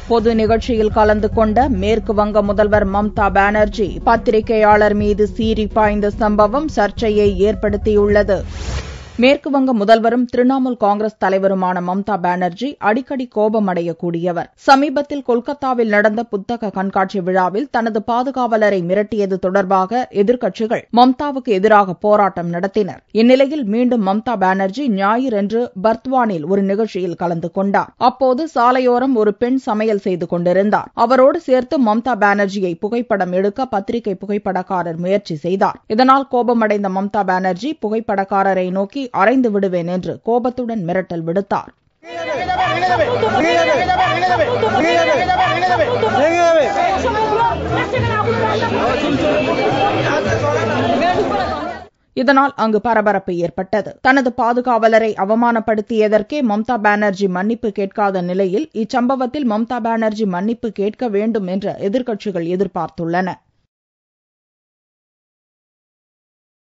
பொது நிகழ்ச்சியில் கலந்து கொண்ட மேற்கு வங்க முதல்வர் மம்தா பானர்ஜி பத்திரிகையாளர் மீது சீறி பாய்ந்த சம்பவம் சர்ச்சையை ஏற்படுத்தியுள்ளது மேற்குவங்க முதல்வரும் திரிணாமுல் காங்கிரஸ் தலைவருமான மம்தா பானர்ஜி அடிக்கடி கோபமடையக்கூடியவர் சமீபத்தில் கொல்கத்தாவில் நடந்த புத்தக கண்காட்சி விழாவில் தனது பாதுகாவலரை மிரட்டியது தொடர்பாக எதிர்க்கட்சிகள் மம்தாவுக்கு எதிராக போராட்டம் நடத்தினர் இந்நிலையில் மீண்டும் மம்தா பானர்ஜி ஞாயிறன்று பர்த்வானில் ஒரு நிகழ்ச்சியில் கலந்து கொண்டார் அப்போது சாலையோரம் ஒரு பெண் சமையல் செய்து கொண்டிருந்தார் அவரோடு சேர்த்து மம்தா பானர்ஜியை புகைப்படம் எடுக்க பத்திரிகை புகைப்படக்காரர் முயற்சி செய்தார் இதனால் கோபமடைந்த மம்தா பானர்ஜி புகைப்படக்காரரை நோக்கி அறைந்து விடுவேன் என்று கோபத்துடன் மிரட்டல் விடுத்தார் இதனால் அங்கு பரபரப்பு ஏற்பட்டது தனது பாதுகாவலரை அவமானப்படுத்தியதற்கே மம்தா பானர்ஜி மன்னிப்பு கேட்காத நிலையில் இச்சம்பவத்தில் மம்தா பானர்ஜி மன்னிப்பு கேட்க வேண்டும் என்று எதிர்க்கட்சிகள் எதிர்பார்த்துள்ளன